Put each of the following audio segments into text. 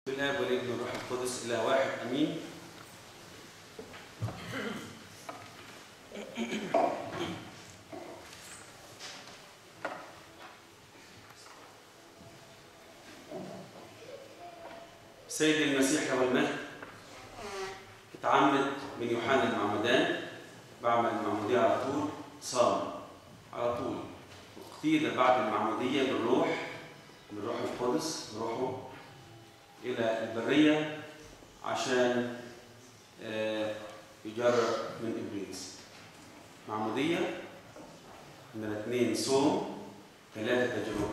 بالاب والابن والروح القدس اله واحد امين سيد المسيح له المجد اتعمد من يوحنا المعمدان بعمل المعمودية على طول صام على طول واقتيل بعد المعمودية بالروح بالروح القدس بروحه إلى البرية عشان آه، يجرب من إبليس معمودية من اثنين صوم ثلاثة تجربة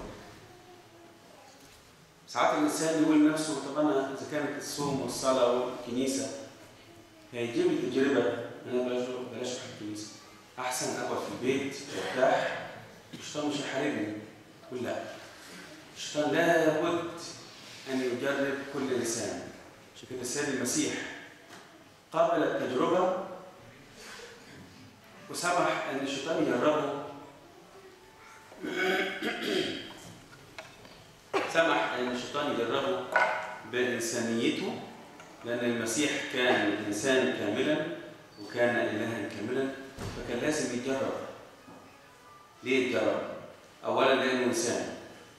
ساعات الإنسان يقول لنفسه طب أنا إذا كانت الصوم والصلاة والكنيسة هيجيب لي تجربة أنا بلاش بلاش أروح الكنيسة أحسن أقعد في البيت مرتاح الشيطان مش هيحاربني يقول لا الشيطان لابد أن يجرب كل إنسان عشان كده السيد المسيح قبل التجربة وسمح أن الشيطان يجربه سمح أن الشيطان يجربه بإنسانيته لأن المسيح كان إنسان كاملا وكان إلها كاملا فكان لازم يتجرب ليه يتجرب؟ أولا لأنه إنسان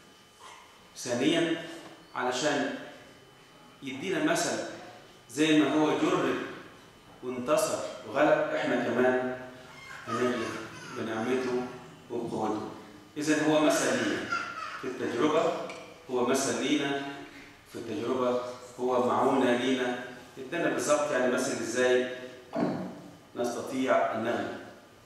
ثانيا علشان يدينا مثل زي ما هو جرب وانتصر وغلب احنا كمان هنغلب بنعمته وبقوته اذا هو مثل لينا في التجربه هو مثل لينا في التجربه هو معونه لينا ادانا بالظبط يعني مثل ازاي نستطيع ان نغلب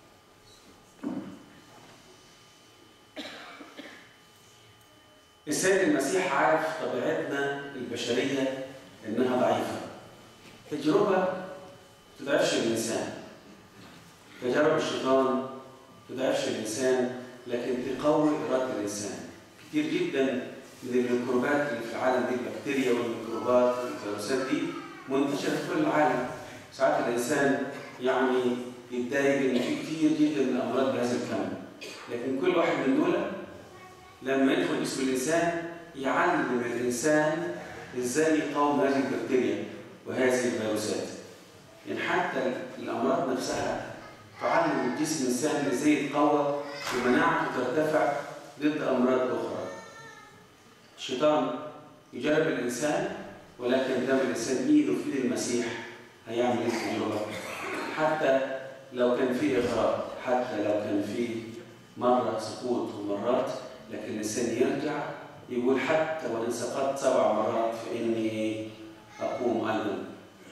السيد المسيح عارف طبيعتنا البشرية إنها ضعيفة. تجربة ما تضعفش الإنسان. تجارب الشيطان ما تضعفش الإنسان لكن تقوي إرادة الإنسان. كتير جدا من الميكروبات اللي في العالم دي البكتيريا والميكروبات والفيروسات دي منتشرة في كل العالم. ساعات الإنسان يعني يتضايق إن في كتير جدا من الأمراض بهذا الكم. لكن كل واحد من دول لما يدخل جسم الإنسان يعلم الإنسان إزاي يقاوم هذه البكتيريا وهذه الفيروسات. يعني حتى الأمراض نفسها تعلم جسم الإنسان إزاي يتقوى ومناعته ترتفع ضد أمراض أخرى. الشيطان يجرب الإنسان ولكن دام الإنسان إيده في إيد المسيح هيعمل إيه التجربة؟ حتى لو كان في إغراء، حتى لو كان في مرة سقوط ومرات لكن الإنسان يرجع يقول حتى وإن سقطت سبع مرات فإني أقوم أيضا.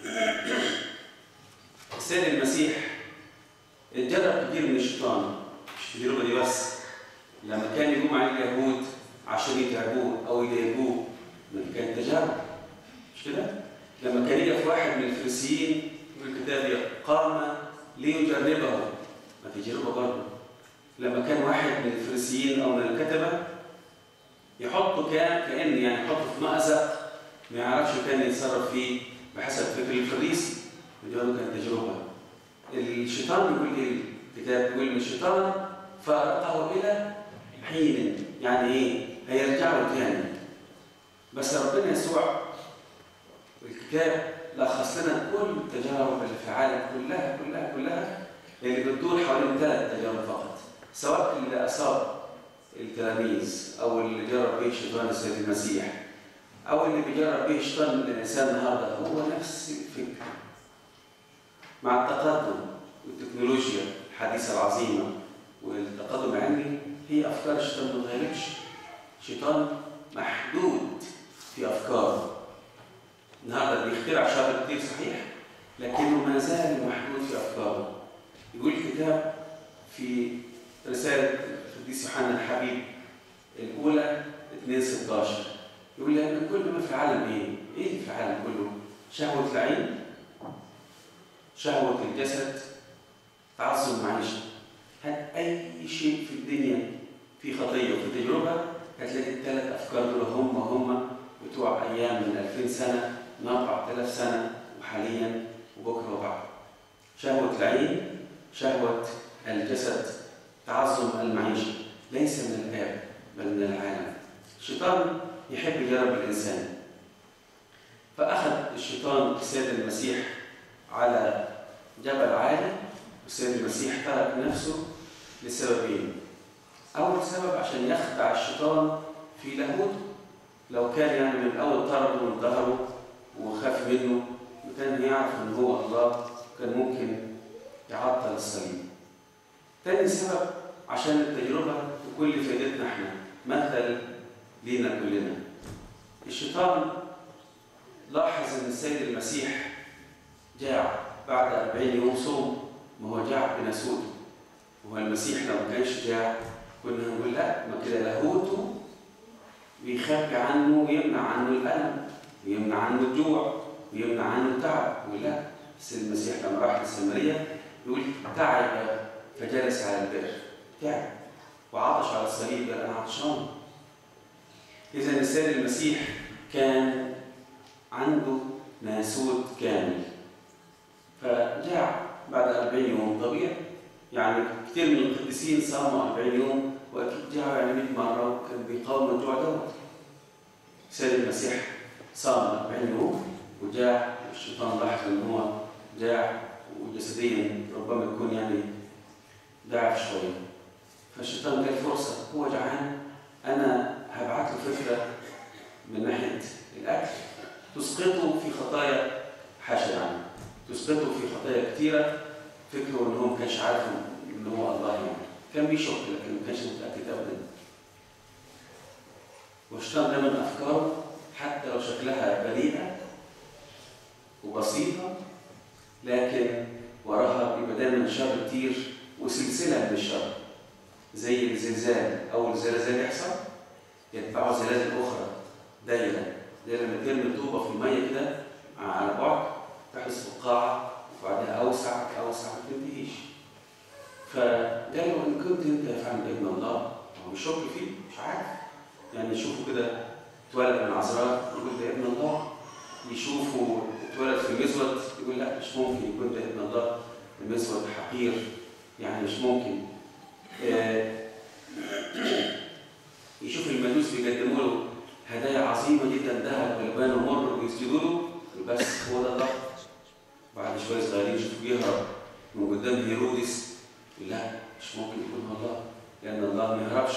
السيد المسيح اتجرب كتير من الشيطان مش التجربة دي بس لما كان يقوم على اليهود عشان يتعبوه أو يضايقوه كانت تجارب مش كده؟ لما كان يقف واحد من الفريسيين في الكتاب قام ليجربه ما تجربة برضه لما كان واحد من الفريسيين او من الكتبه يحطه كان كان يعني يحطه في مأزق ما يعرفش كان يتصرف فيه بحسب فكر الفريسي ودي برضه كانت تجربه الشيطان بيقول ايه الكتاب بيقول ان الشيطان فارقه الى حين يعني ايه هيرجع له تاني بس ربنا يسوع الكتاب لخص لنا كل التجارب اللي في العالم كلها كلها كلها اللي بتدور حوالين ثلاث تجارب فقط سواء اللي أصاب التلاميذ أو اللي جرب به شيطان السيد المسيح أو اللي بيجرب به شيطان الإنسان النهارده هو نفس الفكرة. مع التقدم والتكنولوجيا الحديثة العظيمة والتقدم العلمي هي أفكار الشيطان ما بتتغيرش. الشيطان محدود في أفكاره. النهارده بيخترع شر كتير صحيح لكنه ما زال محدود في أفكاره. يقول الكتاب في رسالة القديس يوحنا الحبيب الأولى 2 16 يقول لأن كل ما في العالم إيه؟ إيه في العالم كله؟ شهوة العين شهوة الجسد تعظم المعيشة هات أي شيء في الدنيا في خطية وفي تجربة هتلاقي الثلاث أفكار دول هم هم بتوع أيام من 2000 سنة من 4000 سنة وحاليا وبكرة وبعد شهوة العين شهوة الجسد تعظم المعيشة ليس من الآب بل من العالم الشيطان يحب يجرب الإنسان الشيطان السيد المسيح على جبل عالي والسيد المسيح ترك نفسه لسببين أول سبب عشان يخدع الشيطان في لاهوته لو كان يعني من الأول طرده من ظهره وخاف منه وكان يعرف إن هو الله كان ممكن يعطل الصليب. تاني سبب عشان التجربة تكون لفائدتنا احنا مثل لينا كلنا. الشيطان لاحظ إن السيد المسيح جاع بعد 40 يوم صوم ما هو جاع بناسوته. وهو المسيح لو ما كانش جاع كنا هنقول لا ما كده لاهوته بيخبي عنه ويمنع عنه الألم ويمنع عنه الجوع ويمنع عنه التعب يقول لا بس المسيح لما راح لسامريا يقول تعب فجلس على البئر تعب وعطش على الصليب قال انا عطشان اذا السيد المسيح كان عنده ناسوت كامل فجاع بعد 40 يوم طبيعي يعني كثير من القديسين صاموا 40 يوم واكيد جاعوا يعني 100 مره وكان بيقاوم الجوع دوت السيد المسيح صام 40 يوم وجاع الشيطان لاحظ ان هو جاع وجسديا ربما يكون يعني ضعف شويه فالشيطان جاب فرصه هو جعان انا هبعت له فكره من ناحيه الاكل تسقطه في خطايا حاشا عنه تسقطه في خطايا كثيره فكره ان هو ما كانش عارف ان هو الله يعني كان بيشك لكن ما كانش متاكد ابدا والشيطان دايما افكاره حتى لو شكلها بريئه وبسيطه لكن وراها بيبقى دايما شر كتير وسلسله من الشر زي الزلزال اول زلزال يحصل يتبعه زلازل اخرى دايره زي لما ترمي طوبه في الميه كده على بعد تحدث فقاعه وبعدها اوسع اوسع ما تنتهيش فقال له ان كنت انت فعلا ابن الله هو مش شك فيه مش عارف يعني يشوفه كده اتولد من عذراء يقول ده ابن الله يشوفه اتولد في المزود يقول لا مش ممكن يكون ده ابن الله المزود حقير يعني مش ممكن آه يشوف المجوس بيقدموا له هدايا عظيمه جدا ذهب ولبان ومر ويسجدوا له بس هو ده الله بعد شويه صغيرين يشوفوا يهرب من قدام هيرودس لا مش ممكن يكون الله لان الله ما يهربش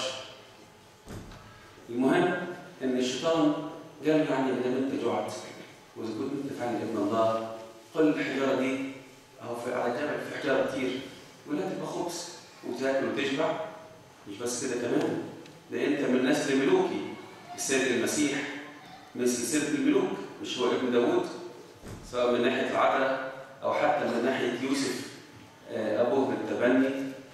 المهم ان الشيطان قال يعني اذا انت جوعت واذا كنت انت فعلا ابن الله قل الحجاره دي اهو في على الجبل في حجاره كتير ولا تبقى خبز وتاكل وتشبع مش بس كده كمان ده انت من نسل ملوكي السيد المسيح من سلسله الملوك مش هو ابن داوود سواء من ناحيه العذراء او حتى من ناحيه يوسف ابوه بالتبني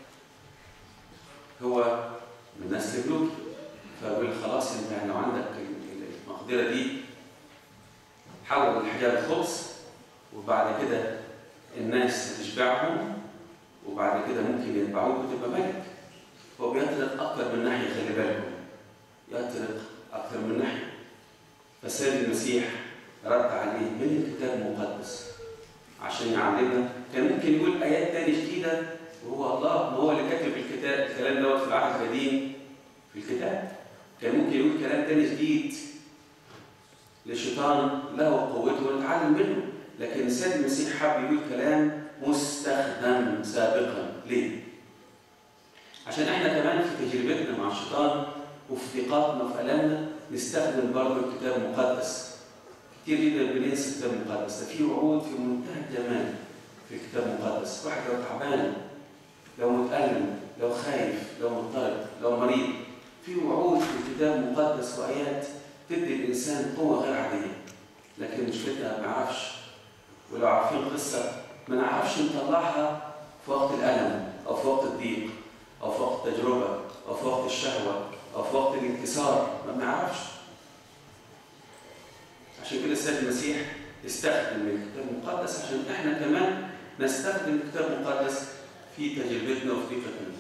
هو من نسل ملوكي فبقول خلاص انت لو عندك المقدره دي حول الحجاب خبز وبعد كده الناس هتشبعهم وبعد كده ممكن يتبعوك وتبقى ملك هو بيطرق اكتر من ناحيه خلي بالكم يطرق اكتر من ناحيه فالسيد المسيح رد عليه من الكتاب المقدس عشان يعلمنا كان ممكن يقول ايات تاني جديده وهو الله ما هو اللي كاتب الكتاب الكلام دوت في العهد القديم في الكتاب كان ممكن يقول كلام تاني جديد للشيطان له قوته ونتعلم منه لكن السيد المسيح حب يقول كلام مستخدم سابقا ليه؟ عشان احنا كمان في تجربتنا مع الشيطان وفي ضيقاتنا وفي ألمنا نستخدم برضه الكتاب المقدس كتير جدا بننسى الكتاب المقدس ده فيه وعود في منتهى الجمال في الكتاب المقدس واحد لو تعبان لو متألم لو خايف لو مضطرب لو مريض في وعود في الكتاب المقدس وآيات تدي الإنسان قوة غير عادية لكن مشكلتنا ما نعرفش ولو عارفين قصة ما نعرفش نطلعها في وقت الألم أو في وقت الضيق أو في وقت التجربة أو في وقت الشهوة أو في وقت الانكسار ما بنعرفش عشان كده السيد المسيح استخدم الكتاب المقدس عشان احنا كمان نستخدم الكتاب المقدس في تجربتنا وفي ضيقتنا.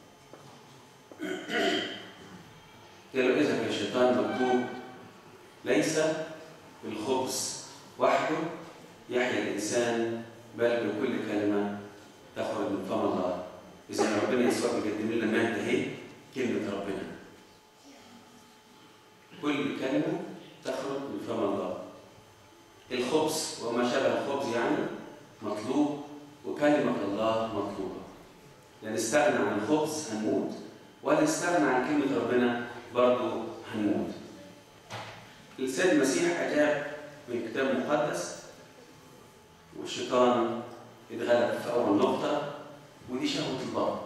قالوا اذا يا شيطان مكتوب ليس بالخبز وحده يحيا الانسان بل بكل كلمه تخرج من فم الله. اذا ربنا يسوع بيقدم لنا ماده اهي كلمه ربنا. كل كلمه تخرج من فم الله. الخبز الخبز وما شابه الخبز يعني مطلوب وكلمة الله مطلوبة لا نستغنى عن الخبز هنموت ولا نستغنى عن كلمة ربنا برضه هنموت السيد المسيح أجاب من الكتاب المقدس والشيطان اتغلب في أول نقطة ودي شهوة البطن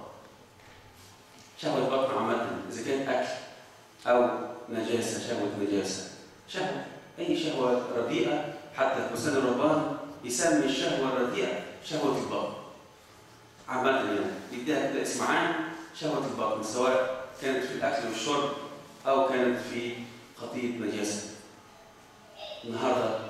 شهوة البطن عامة إذا كانت أكل أو نجاسة شهوة نجاسة شهوة أي شهوة رديئة حتى الحسين الربان يسمي الشهوة الرديئة شهوة البطن عامة يعني يديها كده اسم عام شهوة البطن سواء كانت في الأكل والشرب أو كانت في خطية نجاسة النهارده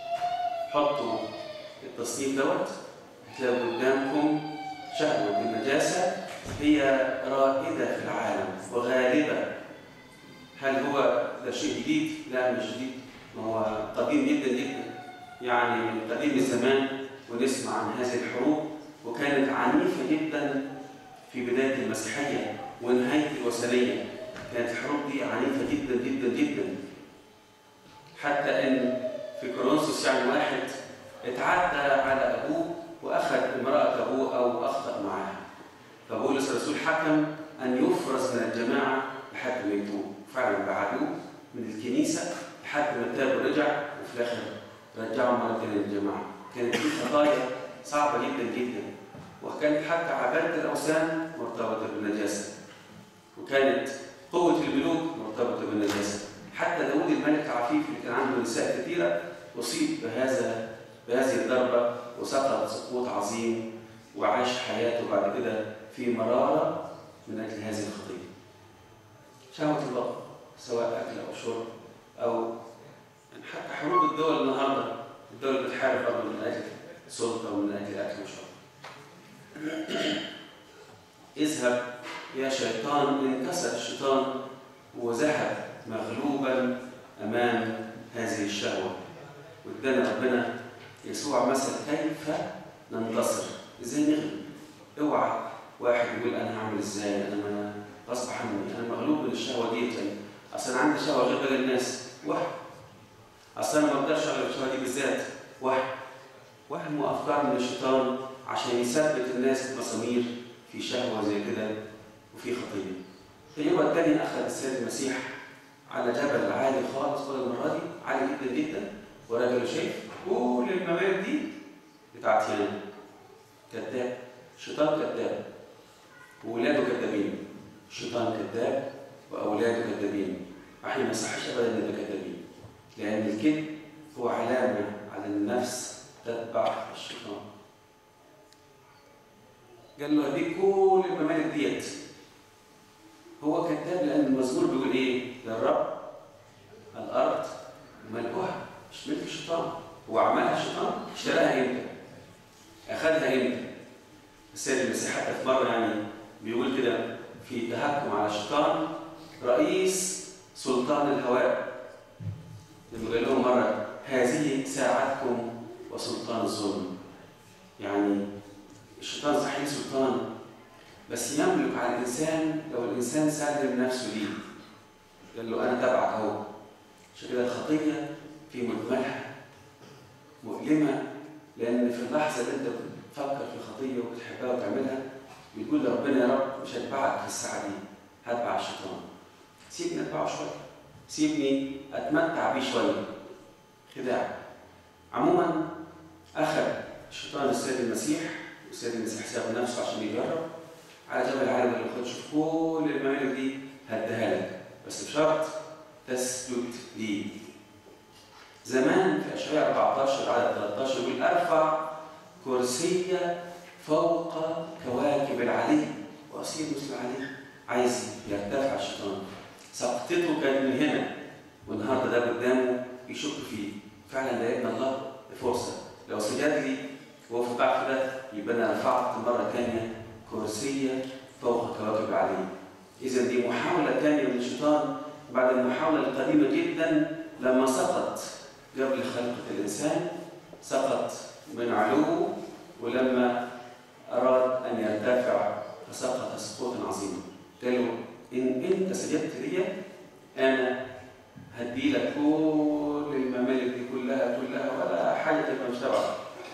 حطوا التصنيف دوت هتلاقوا قدامكم شهوة النجاسة هي رائدة في العالم وغالبة هل هو ده شيء جديد؟ لا مش جديد ما هو قديم جدا جدا يعني من قديم الزمان ونسمع عن هذه الحروب وكانت عنيفة جدا في بداية المسيحية ونهاية الوثنية كانت الحروب دي عنيفة جدا جدا جدا حتى ان في كورنثوس يعني واحد اتعدى على ابوه واخذ امراه ابوه او اخطا معاها فبولس الرسول حكم ان يفرز من الجماعه لحد ما يتوب فعلا بعدوه من الكنيسه لحد ما تاب ورجع وفي الاخر رجعوا مره ثانيه للجماعه كانت دي قضايا صعبه جدا جدا وكانت حتى عباده الاوثان مرتبطه بالنجاسه وكانت قوه الملوك مرتبطه بالنجاسه حتى داود الملك العفيف اللي كان عنده نساء كثيرة أصيب بهذا بهذه الضربة وسقط سقوط عظيم وعاش حياته بعد كده في مرارة من أجل هذه الخطية. شهوة البطن سواء أكل أو شرب أو يعني حتى حروب الدول النهارده الدول بتحارب برضه من أجل سلطة ومن أجل أكل وشرب. اذهب يا شيطان انكسر الشيطان وذهب مغلوبا امام هذه الشهوه وادانا ربنا يسوع مثل كيف ننتصر ازاي نغلب اوعى واحد يقول انا هعمل ازاي انا ما غصب عني انا مغلوب من الشهوه دي يعني اصل انا عندي شهوه غير باقي الناس وهم اصل انا ما اقدرش اغلب الشهوه دي بالذات وهم وهم وافكار من الشيطان عشان يثبت الناس بمسامير في شهوه زي كده وفي خطيه التجربه الثانيه اخذ السيد المسيح على جبل عالي خالص كل المره دي عالي جدا جدا وراجل شايف كل الممالك دي بتاعت يانا كذاب شيطان كذاب وولاده كذابين الشيطان كذاب واولاده كذابين احنا ما يصحش ابدا نبقى كذابين لان الكذب هو علامه على النفس تتبع الشيطان قال له هديك كل الممالك ديت هو كذاب لان المزمور بيقول ايه؟ للرب الارض ملكها مش ملك الشيطان هو عملها الشيطان اشتراها امتى؟ اخذها امتى؟ السيد المسيح حتى في مره يعني بيقول كده في تهكم على الشيطان رئيس سلطان الهواء لما قال لهم مره هذه ساعتكم وسلطان الظلم يعني الشيطان صحيح سلطان بس يملك على الانسان لو الانسان سلم نفسه ليه قال له انا تبعك اهو عشان كده الخطيه في مجملها مؤلمه لان في اللحظه اللي انت بتفكر في خطيه وبتحبها وتعملها بتقول لربنا يا رب مش هتبعك في الساعه دي هتبع الشيطان سيبني اتبعه شويه سيبني اتمتع بيه شويه خداع عموما اخذ الشيطان السيد المسيح والسيد المسيح ساب نفسه عشان يجرب على جبل عالي اللي خد شوف كل الممالك دي هديها لك بس بشرط تسجد لي زمان في اشعياء 14 عدد 13 يقول ارفع كرسي فوق كواكب العلي واصير مثل علي عايز يرتفع الشيطان سقطته كانت من هنا والنهارده ده قدامه يشك فيه فعلا ده ابن الله فرصه لو سجد لي وهو في الضعف ده يبقى انا رفعت مره ثانيه كرسي فوق كواكب العلي اذا دي محاوله ثانيه من الشيطان بعد المحاوله القديمه جدا لما سقط قبل خلقه الانسان سقط من علوه ولما اراد ان يرتفع فسقط سقوطا عظيما قال له ان انت سجدت لي انا هدي لك كل الممالك دي كلها كلها ولا حاجه تبقى مش تبعك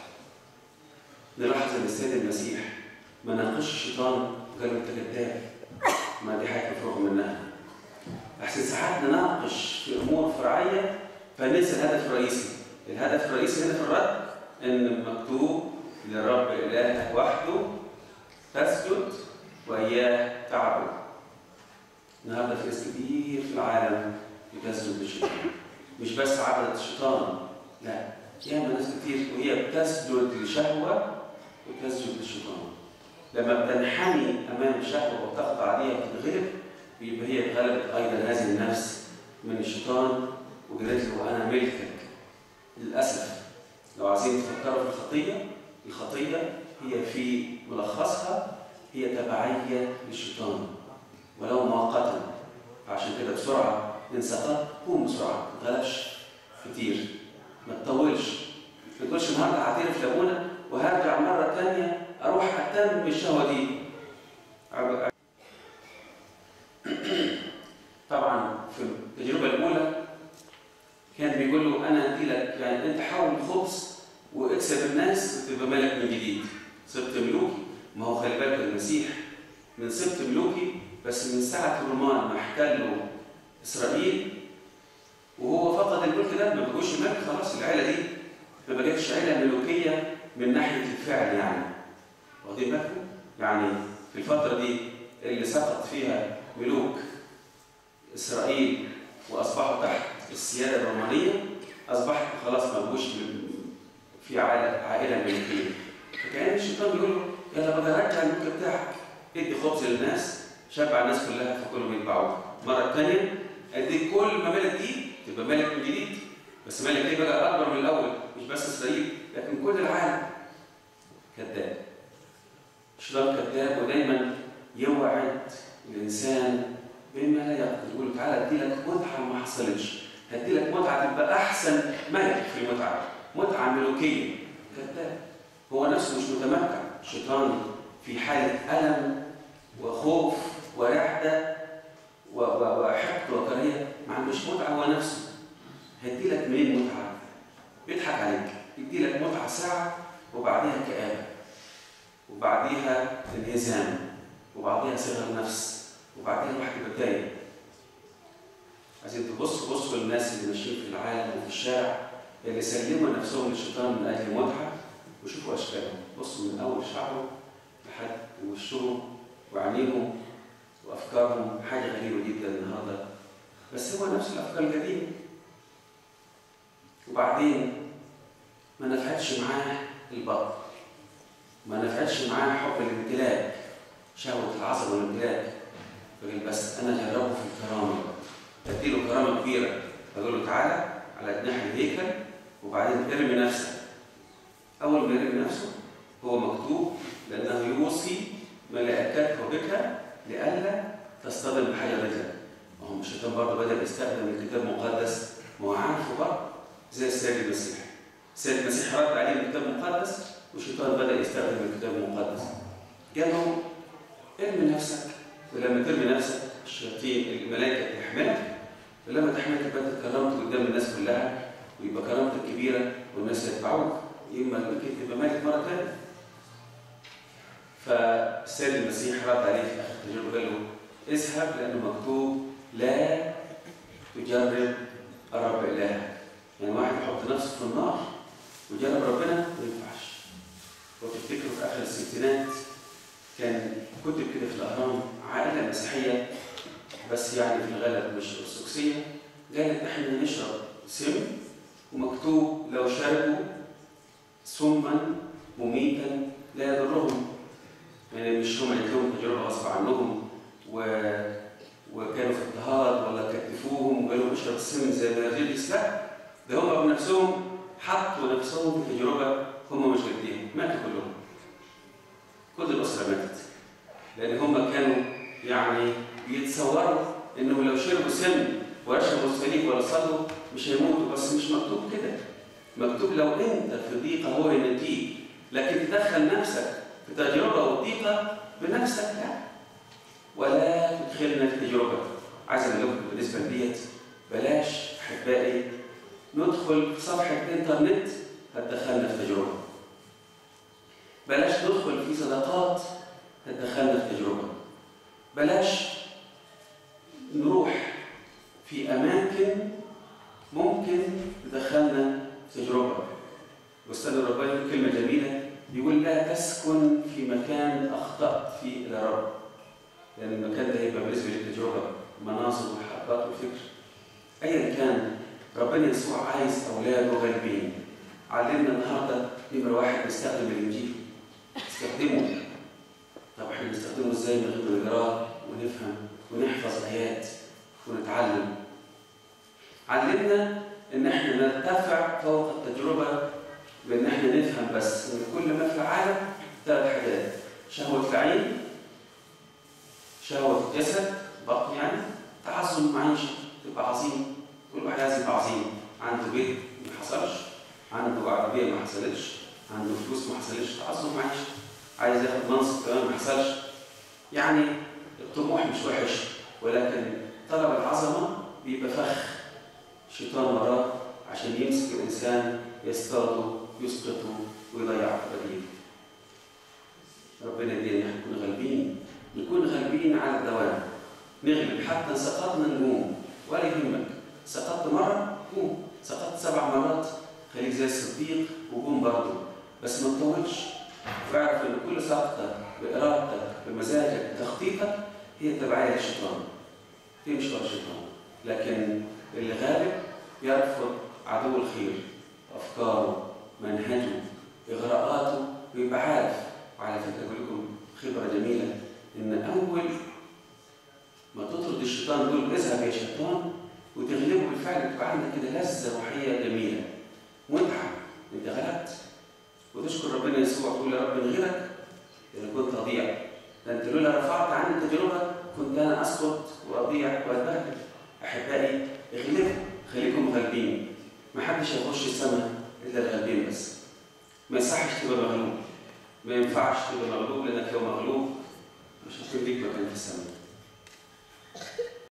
نلاحظ ان السيد المسيح ما ناقش الشيطان وقال له انت كذاب ما دي حاجه مفروغ منها احسن ساعات نناقش في امور فرعيه فننسى الهدف الرئيسي الهدف الرئيسي هنا في الرد ان مكتوب للرب الهك وحده تسجد واياه تعبد النهارده في ناس كتير في العالم بتسجد للشيطان مش بس عبدت الشيطان لا ياما ناس كتير وهي بتسجد لشهوه وتسجد للشيطان لما بتنحني امام الشهوه وتخضع عليها وتتغلب يبقى هي اتغلبت ايضا هذه النفس من الشيطان وقالت له انا ملكك للاسف لو عايزين تفكروا في الخطيه الخطيه هي في ملخصها هي تبعيه للشيطان ولو مؤقتا عشان كده بسرعه ان سقطت قوم بسرعه ما تغلبش كتير ما تطولش ما تقولش النهارده هعترف لابونا وهرجع مره ثانيه اروح اتم الشهوه دي طبعا في التجربه الاولى كان بيقول له انا ادي لك يعني انت حول الخبز واكسب الناس وتبقى ملك من جديد سبت ملوكي ما هو خلي بالك المسيح من سبت ملوكي بس من ساعه الرومان ما احتلوا اسرائيل وهو فقد الملك ده ما بقوش ملك خلاص العيله دي ما بقتش عيله ملوكيه من ناحيه الفعل يعني واخدين بالكم؟ يعني في الفتره دي اللي سقط فيها ملوك اسرائيل واصبحوا تحت السياده الرومانيه اصبحت خلاص ما بقوش في عائله عائله ملكيه فكان الشيطان بيقول له يلا بقى رجع الملك بتاعك ادي خبز للناس شبع الناس كلها فكلهم يتبعوك مره ثانيه ادي كل ممالك دي تبقى ملك من جديد بس ملك دي بقى اكبر من الاول مش بس اسرائيل لكن كل العالم كذاب الشيطان كذاب ودايما يوعد الانسان بما لا يقدر يقول له تعالى ادي لك متعه ما حصلتش هدي لك متعه تبقى احسن ملك في المتعه متعه ملوكيه كذاب هو نفسه مش متمتع الشيطان في حاله الم وخوف ورعده وحقد وكراهيه ما عندوش متعه هو نفسه هيدي لك منين متعه؟ بيضحك عليك يدي لك متعه ساعه وبعديها كآبه وبعديها انهزام وبعديها صغر نفس وبعديها الواحد بيتضايق عايزين تبصوا بصوا للناس اللي ماشيين في العالم وفي الشارع اللي سلموا نفسهم للشيطان من اجل متعه وشوفوا اشكالهم بصوا من اول شعرهم لحد وشهم وعينيهم وافكارهم حاجه غريبه جدا النهارده بس هو نفس الافكار القديمه وبعدين ما نفعتش معاه البطن ما نفعتش معاه حب الامتلاك شهوه العصب والامتلاك فقال بس انا جربه في الكرامه اديله كرامه كبيره اقول له تعالى على جناح الهيكل وبعدين ارمي نفسك اول ما يرمي نفسه هو مكتوب لانه يوصي ملائكته بك لئلا تصطدم بحاجه رجلك ما هو الشيطان برضه بدا يستخدم الكتاب المقدس ما هو عارفه برضه زي السيد المسيح السيد المسيح رد عليه الكتاب المقدس والشيطان بدا يستخدم الكتاب المقدس قال له ارمي نفسك ولما ترمي نفسك الشياطين الملائكه تحملك ولما تحملك يبقى انت كرمت قدام الناس كلها ويبقى كرامتك كبيره والناس يتبعوك اما ممكن تبقى ملك مره ثانيه فالسيد المسيح رد عليه في اخر التجربه قال له اذهب لانه مكتوب لا تجرب الرب الهك يعني واحد يحط نفسه في النار ويجرب ربنا ما ينفعش وتفتكروا في اخر الستينات كان كتب كده في الاهرام عائله مسيحيه بس يعني في الغالب مش ارثوذكسيه قالت احنا نشرب سم ومكتوب لو شربوا سما مميتا لا يضرهم يعني مش هم اللي لهم تجربه غصب عنهم و... وكانوا في اضطهاد ولا كتفوهم وقالوا اشرب السم زي ما يرجيس لا ده هم بنفسهم حطوا نفسهم في تجربه هم مش قديهم ماتوا كلهم كل الاسره ماتت لان هم كانوا يعني بيتصوروا انهم لو شربوا سم ورشبوا الصليب ولا صلوا مش هيموتوا بس مش مكتوب كده مكتوب لو انت في ضيقه هو ينجيك لكن تدخل نفسك في تجربه وضيقه بنفسك لا ولا تدخلنا في تجربه عايز اقول لكم بالنسبه لديت بلاش احبائي ندخل في صفحه انترنت هتدخلنا في تجربة بلاش ندخل في صداقات هتدخلنا في تجربة بلاش نروح في أماكن ممكن تدخلنا في تجربة واستاذ الرباني يقول كلمة جميلة يقول لا تسكن في مكان أخطأت فيه إلى رب لأن المكان ده هيبقى بالنسبة للتجربة مناصب وحقات وفكر أيا كان ربنا يسوع عايز أولاده غالبين علمنا النهارده نمرة واحد نستخدم الإنجيل استخدمه طب احنا نستخدمه ازاي من غير ما نقراه ونفهم ونحفظ آيات ونتعلم علمنا ان احنا نرتفع فوق التجربه بان احنا نفهم بس ان كل ما في العالم ثلاث حاجات شهوه العين شهوه الجسد بطن يعني تعظم معيشه تبقى عظيم كل واحد لازم يبقى عظيم عنده بيت ما حصلش عنده عربيه ما حصلتش عنده فلوس ما حصلتش تعظم معيشه عايز ياخد منصب كمان ما حصلش يعني الطموح مش وحش ولكن طلب العظمه بيبقى فخ الشيطان وراه عشان يمسك الانسان يصطاده يسقطه ويضيعه في القديم ربنا يدينا احنا نكون غالبين نكون غالبين على الدوام نغلب حتى ان سقطنا نقوم ولا يهمك سقطت مره قوم سقطت سبع مرات خليك زي الصديق وقوم برضه بس ما تطولش واعرف ان كل سقطه بارادتك بمزاجك بتخطيطك هي تبعيه للشيطان تمشي ورا الشيطان لكن اللي غالب يرفض عدو الخير افكاره منهجه اغراءاته ويبقى عارف وعلى فكره اقول لكم خبره جميله ان اول ما تطرد الشيطان تقول اذهب يا شيطان وتغلبه بالفعل تبقى عندك كده لذه روحيه جميله متعه انت غلبت وتشكر ربنا يسوع تقول يا رب من غيرك انا كنت اضيع ده انت لولا رفعت عني التجربه كنت انا اسقط واضيع واتبهدل احبائي اغلبوا خليكم غالبين ما حدش هيخش السماء الا الغالبين بس ما يصحش تبقى مغلوب ما ينفعش تبقى مغلوب لانك لو مغلوب مش هتكون ليك مكان في السماء